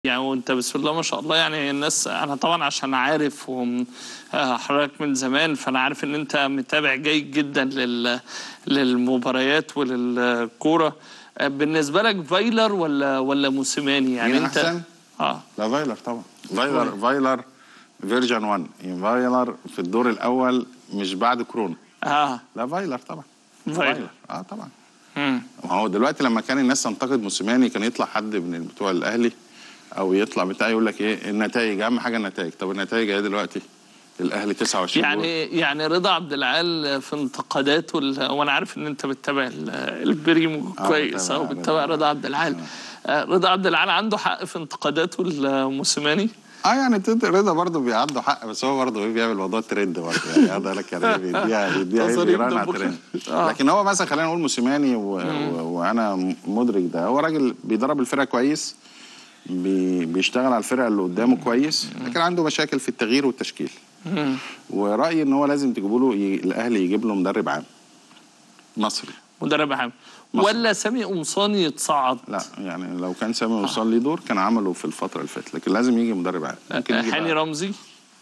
يعني وانت بسم الله ما شاء الله يعني الناس انا طبعا عشان عارف وم- آه، حضرتك من زمان فانا عارف ان انت متابع جيد جدا لل للمباريات وللكوره آه، بالنسبه لك فايلر ولا ولا موسيماني يعني مين انت أحسن؟ اه لا فايلر طبعا فايلر فايلر فيرجن 1 يعني فايلر في الدور الاول مش بعد كورونا اه لا فايلر طبعا فايلر اه طبعا مم. ما هو دلوقتي لما كان الناس تنتقد موسيماني كان يطلع حد من بتوع الاهلي او يطلع بتاع يقول لك ايه النتائج اهم حاجه النتائج طب النتائج ايه دلوقتي الاهلي 29 جول. يعني يعني رضا عبد العال في انتقاداته ال- وانا عارف ان انت بتتابع ال- البريمو آه، كويس بتابع او رضا. بتتابع رضا عبد العال آه، رضا عبد العال عنده حق في انتقاداته الموسيماني اه يعني تد- رضا برضه بيعنده حق بس هو برضه ايه بيعمل موضوع ترند برضه يعني هذا لك يعني إيه بيديها بيديها ايه تصاريف بيراهن على دمه الترند آه. لكن هو مثلا خلينا نقول موسيماني و... و... وانا مدرك ده هو راجل بيدرب الفرقه كويس بي... بيشتغل على الفرقه اللي قدامه كويس لكن عنده مشاكل في التغيير والتشكيل ورايي ان هو لازم تجيبوا له ي... الاهلي يجيب له مدرب عام مصري مدرب عام مصر. ولا سامي قمصاني يتصعد لا يعني لو كان سامي وصل ليه دور كان عمله في الفتره اللي فاتت لكن لازم يجي مدرب عام ممكن يجي هاني بقى- رمزي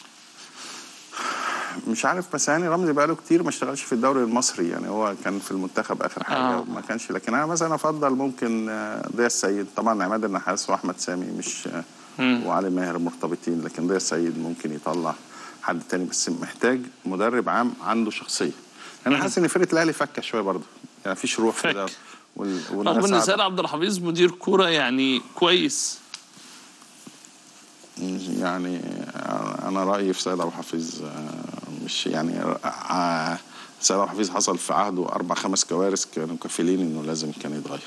مش عارف بس هاني رمزي بقاله كتير ما اشتغلش في الدوري المصري يعني هو كان في المنتخب اخر حاجه آه. آه. ما كانش لكن انا مثلا افضل ممكن آه، ضياء السيد طبعا عماد النحاس واحمد سامي مش آه، مم. وعلي ماهر مرتبطين لكن ضياء السيد ممكن يطلع حد تاني بس محتاج مدرب عام عنده شخصيه انا حاسس ان فرقه الاهلي فكه شويه برضه يعني مفيش روح كده فك. وال- رغم والناس ان قاعدة- سيد عبد الحفيظ مدير كوره يعني كويس يعني انا رايي في سيد ابو حفيظ آه، مش يعني آه، سيد ابو حفيظ حصل في عهده اربع خمس كوارث كانوا كفيلين انه لازم كان يتغير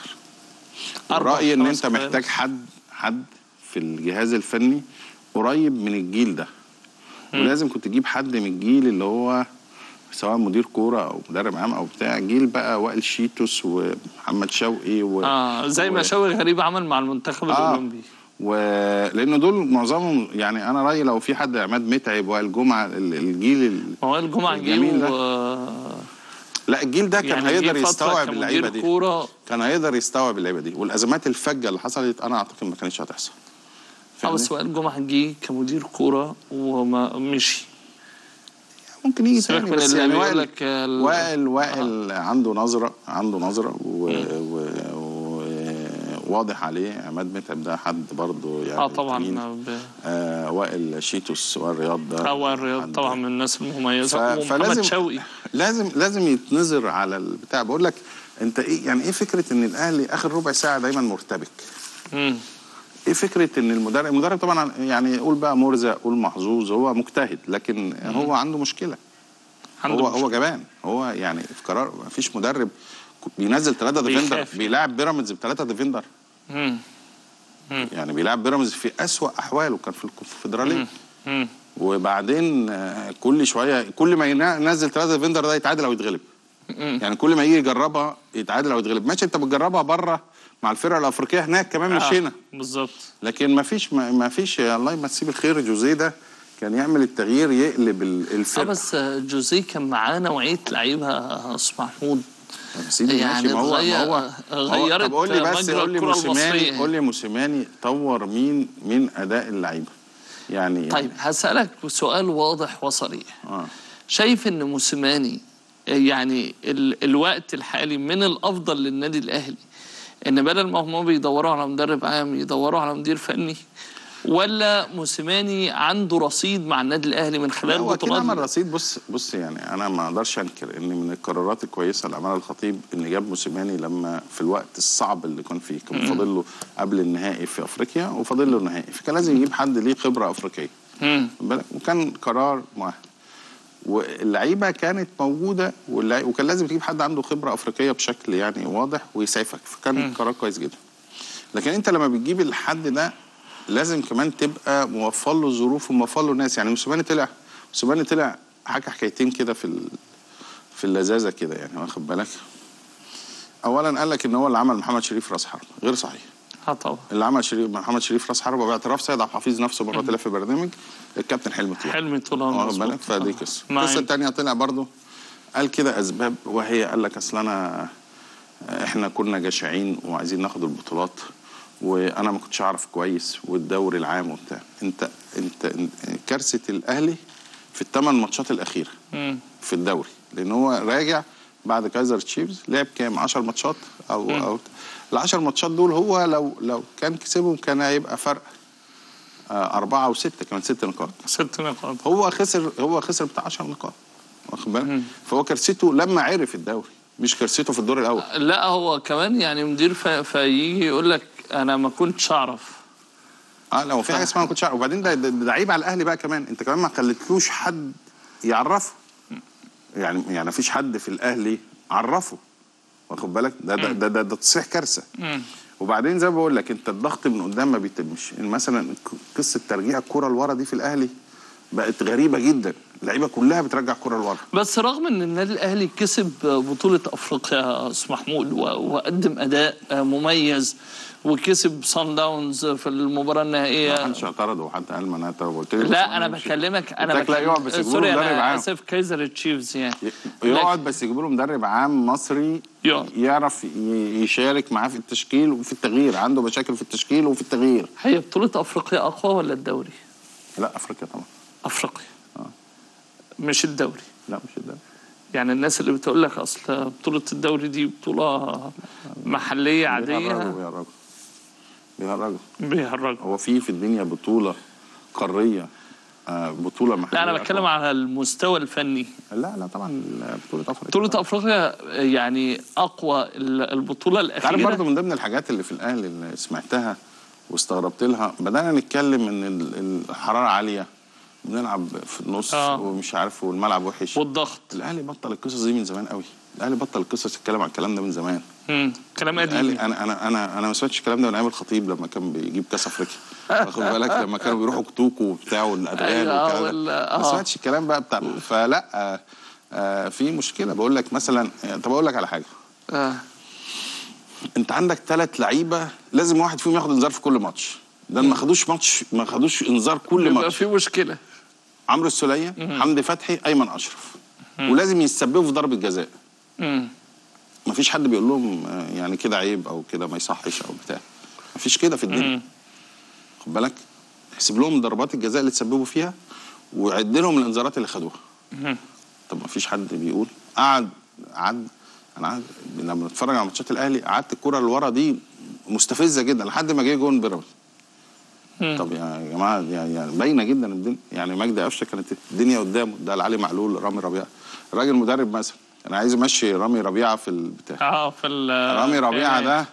أربع رايي ان خمس انت محتاج كوارث. حد حد في الجهاز الفني قريب من الجيل ده ولازم كنت تجيب حد من الجيل اللي هو سواء مدير كوره او مدرب عام او بتاع جيل بقى وائل شيتوس ومحمد شوقي و... اه زي ما و- شوقي غريب عمل مع المنتخب آه. الاولمبي ولان دول معظمهم يعني انا رايي لو في حد عماد متعب وائل جمعه ال- الجيل ال... ما هو الجمعه الجميل جه ده. و- لا الجيل ده كان يعني هيقدر جه فترة يستوعب كمدير اللعيبه دي كوره كان هيقدر يستوعب اللعيبه دي والازمات الفجه اللي حصلت انا اعتقد ما كانتش هتحصل اه فاهمني؟ بس وائل جمعه جه كمدير كوره وما مشي ممكن يجي سيبك تاني من بس اللي يعني بيقول وائل لك ال- وائل وائل عنده نظره عنده نظره و... و... و... واضح عليه عماد متعب ده حد برضه يعني اه تقيل. طبعا ب- آه وائل شيتوس وائل رياض ده اه الرياض حد- طبعا من الناس ف... المميزه ومحمد فلازم شوقي لازم لازم يتنظر على البتاع بقول لك انت ايه يعني ايه فكره ان الاهلي اخر ربع ساعه دايما مرتبك مم. ايه فكره ان المدرب المدرب طبعا يعني قول بقى مرزق قول محظوظ هو مجتهد لكن هو عنده مشكله عنده هو مشكلة. هو جبان هو يعني في قرار ما فيش مدرب بينزل ثلاثه ديفندر بيخاف. بيلاعب بيراميدز بثلاثه ديفندر مم. يعني بيلاعب بيراميدز في اسوأ احواله كان في الكونفدراليه مم. وبعدين آه، كل شويه كل ما ينا- ينزل ثلاثه ديفندر ده يتعادل او يتغلب مم. يعني كل ما يجي يجربها يتعادل او يتغلب ماشي انت بتجربها بره مع الفرق الافريقيه هناك كمان مش آه، هنا بالظبط لكن ما فيش ما ما فيش الله ما تسيب الخير جوزيه ده كان يعمل التغيير يقلب ال- اه الفرقه بس جوزيه كان معاه نوعيه لعيبه اسمع محمود يا سيدي يعني ماشي ما هو ما اتغير- هو هو- غيرت طب قول لي بس مجرى قول لي الكرة موسيماني المصرية. قول لي موسيماني طور مين من اداء اللعيبه يعني طيب هسألك سؤال واضح وصريح اه شايف ان موسيماني يعني ال الوقت الحالي من الافضل للنادي الاهلي ان بدل ما هم بيدوروا على مدرب عام يدوروا على مدير فني ولا موسيماني عنده رصيد مع النادي الاهلي من لا خلال هو اكيد بطولات عمل رصيد بص بص يعني انا ما اقدرش انكر ان من القرارات الكويسه اللي عملها الخطيب ان جاب موسيماني لما في الوقت الصعب اللي كان فيه كان فاضل له قبل النهائي في افريقيا وفاضل له النهائي فكان لازم يجيب حد ليه خبره افريقيه مم. خد بالك؟ وكان قرار مؤهل واللعيبه كانت موجوده واللعي- وكان لازم تجيب حد عنده خبره افريقيه بشكل يعني واضح ويسعفك فكان قرار كويس جدا لكن انت لما بتجيب الحد ده لازم كمان تبقى موفر له ظروف وموفر له ناس يعني موسيماني طلع موسيماني طلع حكى حكايتين كده في ال... في اللذاذه كده يعني واخد بالك اولا قال لك ان هو اللي عمل محمد شريف راس حرب غير صحيح اه طبعا اللي عمل شريف محمد شريف راس حربه باعتراف سيد عبد الحفيظ نفسه مره طلع في برنامج الكابتن حلمي طلع حلمي طولان واخد مظبوط. بالك فدي آه. قصه مع القصه إن- الثانيه طلع برضه قال كده اسباب وهي قال لك اصل انا احنا كنا جشعين وعايزين ناخد البطولات وانا ما كنتش اعرف كويس والدوري العام وبتاع انت انت انت- كارثه الاهلي في الثمان ماتشات الاخيره مم. في الدوري لان هو راجع بعد كايزر تشيفز لعب كام 10 ماتشات او او ال 10 ماتشات دول هو لو لو كان كسبهم كان هيبقى فرق آه، أربعة أو ستة كمان ست نقاط ست نقاط هو خسر هو خسر بتاع 10 نقاط واخد بالك فهو كارثته لما عرف الدوري مش كارثته في الدور الأول لا هو كمان يعني مدير ف- فيجي يقول لك انا ما كنتش اعرف اه لو في حاجه اسمها ما كنتش عارف وبعدين ده ده ده عيب على الاهلي بقى كمان انت كمان ما خليتلوش حد يعرفه يعني يعني مفيش حد في الاهلي عرفه واخد بالك ده ده ده, ده, ده تصريح كارثه مم. وبعدين زي ما بقول لك انت الضغط من قدام ما بيتمش مثلا ك- قصه ترجيع الكره لورا دي في الاهلي بقت غريبه جدا اللعيبه كلها بترجع الكره لورا بس رغم ان النادي الاهلي كسب بطوله افريقيا يا استاذ محمود و- وقدم اداء مميز وكسب صن داونز في المباراه ما النهائيه حدش اعترض وحد قال ما انا اعترض قلت له لا انا بكلمك انا قلت لك لا يقعد بس بكلمك يجيبوا سوري له مدرب انا عام اسف كايزر تشيفز يعني يقعد بس يجيبوا له مدرب عام مصري يقعد. يعرف ي- يشارك معاه في التشكيل وفي التغيير عنده مشاكل في التشكيل وفي التغيير هي بطوله افريقيا اقوى ولا الدوري؟ لا افريقيا طبعا افريقيا مش الدوري لا مش ده يعني الناس اللي بتقول لك اصل بطوله الدوري دي بطوله محليه عاديه بيهرجوا بيهرجوا بيهرجوا بيهرجوا هو في في الدنيا بطولة قارية آه، بطولة محلية لا انا بتكلم على المستوى الفني لا لا طبعا بطولة افريقيا بطولة افريقيا يعني اقوى ال- البطولة انت عارف برضه الاخيرة من ضمن الحاجات اللي في الاهلي اللي سمعتها واستغربت لها بدأنا نتكلم ان ال- الحرارة عالية بنلعب في النص آه. ومش عارف والملعب وحش والضغط الاهلي بطل القصص دي من زمان قوي الاهلي بطل القصص يتكلم عن الكلام ده من زمان مم. كلام الاهلي قديم انا انا انا انا ما سمعتش الكلام ده من ايام الخطيب لما كان بيجيب كاس افريقيا واخد بالك لما كانوا بيروحوا كتوكو وبتاع والادغال أيوة، والكلام وال- ده ما آه. سمعتش الكلام بقى بتاع فلا آه آه في مشكله بقول لك مثلا طب اقول لك على حاجه آه. انت عندك ثلاث لعيبه لازم واحد فيهم ياخد انذار في كل ماتش ده ما خدوش ماتش ما خدوش انذار كل يبقى ماتش في مشكلة عمرو السوليه حمدي فتحي ايمن اشرف ولازم يتسببوا في ضربه جزاء مم. ما فيش حد بيقول لهم آه، يعني كده عيب او كده ما يصحش او بتاع ما فيش كده في الدنيا مم. خد بالك احسب لهم ضربات الجزاء اللي تسببوا فيها وعد لهم الانذارات اللي خدوها مم. طب ما فيش حد بيقول قعد قعد انا قعد لما بتفرج على ماتشات الاهلي قعدت الكره اللي ورا دي مستفزه جدا لحد ما جه جون بيراميدز مم. طب يا جماعه يعني يعني باينه جدا الدنيا يعني مجدي قفشه كانت الدنيا قدامه ده علي معلول رامي ربيعه الراجل مدرب مثلا انا عايز امشي رامي ربيعه في البتاع اه في ال رامي ربيعه ده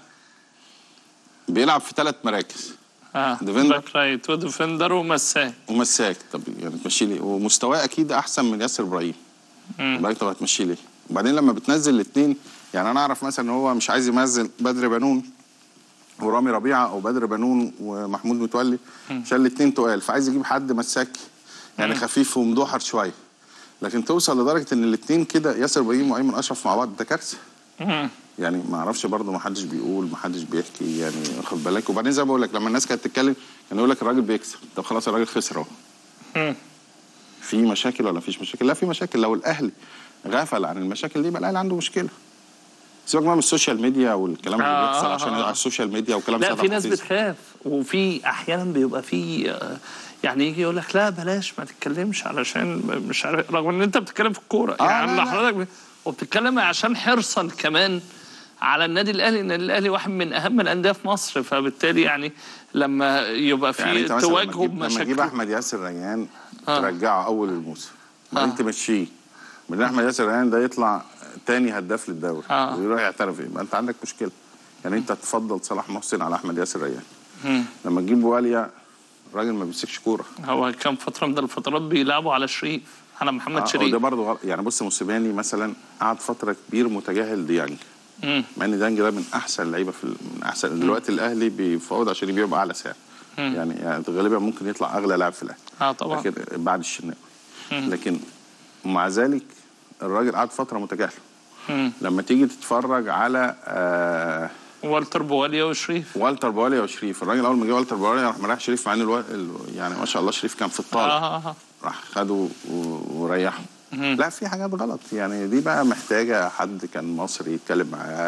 بيلعب في ثلاث مراكز اه ديفندر. باك رايت وديفندر ومساك ومساك طب يعني تمشي ليه ومستواه اكيد احسن من ياسر ابراهيم مم. بالك طب هتمشي ليه وبعدين لما بتنزل الاثنين يعني انا اعرف مثلا ان هو مش عايز ينزل بدر بنون ورامي ربيعه او بدر بنون ومحمود متولي عشان الاثنين تقال فعايز يجيب حد مساك يعني خفيف ومدوحر شويه لكن توصل لدرجه ان الاثنين كده ياسر ابراهيم وايمن اشرف مع بعض ده كارثه مم. يعني ما اعرفش برضه ما حدش بيقول ما حدش بيحكي يعني خد بالك وبعدين زي ما بقول لك لما الناس كانت تتكلم كان يقول لك الراجل بيكسب طب خلاص الراجل خسر اهو مم. في مشاكل ولا مفيش مشاكل لا في مشاكل لو الاهلي غفل عن المشاكل دي يبقى الاهلي عنده مشكله سيبك بقى من السوشيال ميديا والكلام اللي آه، بيحصل آه، عشان آه. على السوشيال ميديا وكلام لا سيد في ناس الحفيظ. بتخاف وفي احيانا بيبقى في آه، يعني يجي يقول لك لا بلاش ما تتكلمش علشان مش عارف رغم ان انت بتتكلم في الكوره آه، يعني لا، لا. حضرتك ب- وبتتكلم عشان حرصا كمان على النادي الاهلي ان الاهلي واحد من اهم الانديه في مصر فبالتالي يعني لما يبقى في يعني انت مثلا لما تواجهه تجيب, لما تجيب بمشاكل احمد ياسر ريان آه. ترجعه اول الموسم بعدين آه. تمشيه بعدين احمد ياسر ريان ده يطلع تاني هداف للدوري آه. ويروح يعترف يبقى انت عندك مشكله يعني انت تفضل صلاح محسن على احمد ياسر ريان مم. لما تجيب واليا الراجل ما بيمسكش كوره هو كان فتره من الفترات بيلعبوا على شريف على محمد آه، شريف وده برضه غلط يعني بص موسيماني مثلا قعد فتره كبير متجاهل ديانج مم. مع ان ديانج ده من احسن اللعيبه في ال- من احسن دلوقتي الاهلي بيفاوض عشان يبيعه باعلى سعر يعني, يعني غالبا ممكن يطلع اغلى لاعب في الاهلي اه طبعا لكن بعد الشناوي لكن مع ذلك الراجل قعد فتره متجاهله مم. لما تيجي تتفرج على آه والتر بواليا وشريف والتر بواليا وشريف الراجل اول ما جه والتر بواليا راح مريح شريف مع ان الو... ال- يعني ما شاء الله شريف كان في الطالع آه آه آه. راح خده و- وريحه لا في حاجات غلط يعني دي بقى محتاجه حد كان مصري يتكلم معاه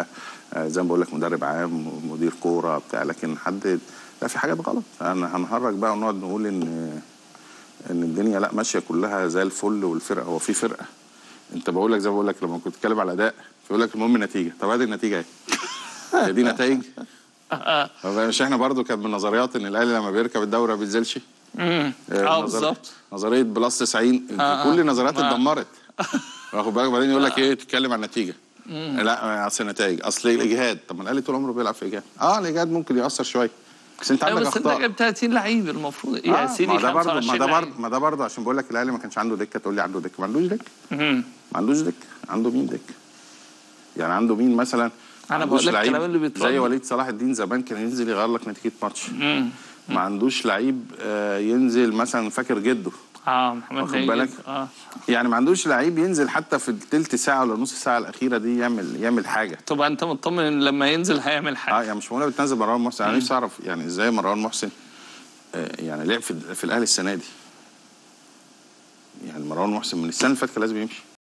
آه، زي ما بقول لك مدرب عام مدير كوره بتاع لكن حد لا في حاجات غلط انا هنهرج بقى ونقعد نقول ان ان الدنيا لا ماشيه كلها زي الفل والفرقه هو في فرقه انت بقول لك زي ما بقول لك لما كنت بتتكلم على اداء بيقول لك المهم نتيجه طب ادي النتيجه اهي هي دي نتائج طب مش احنا برضو كان من نظريات ان الاهلي لما بيركب الدوري ما بينزلش امم آه، اه نظر- بالظبط نظريه بلس 90 آه، كل آه. النظريات آه. اتدمرت واخد بالك بعدين يقول لك ايه تتكلم عن النتيجه لا اصل النتائج اصل الاجهاد طب ما الاهلي طول عمره بيلعب في اجهاد اه الاجهاد ممكن ياثر شويه بس انت ايوه عندك بس انت اخطاء جايب 30 لعيب المفروض يا آه، سيدي ما ده برضه ما 25 ده برضه لعيب ما ده برضه عشان بقول لك الاهلي ما كانش عنده دكه تقول لي عنده دكه ما عندوش دكه مم. ما عندوش دكه عنده مين دكه يعني عنده مين مثلا ما أنا عندوش بقول لك لعيب الكلام اللي بيطلع زي لي. وليد صلاح الدين زمان كان ينزل يغير لك نتيجه ماتش مم. ما عندوش لعيب آه، ينزل مثلا فاكر جده اه محمد واخد ناجي. بالك؟ اه يعني ما عندوش لعيب ينزل حتى في التلت ساعه ولا نص ساعه الاخيره دي يعمل يعمل حاجه تبقى انت مطمن ان لما ينزل هيعمل اه حاجه يعني مش معقوله بتنزل مروان محسن انا نفسي اعرف يعني ازاي مروان محسن آه، يعني لعب في, في الاهلي السنه دي يعني مروان محسن من السنه اللي فاتت كان لازم يمشي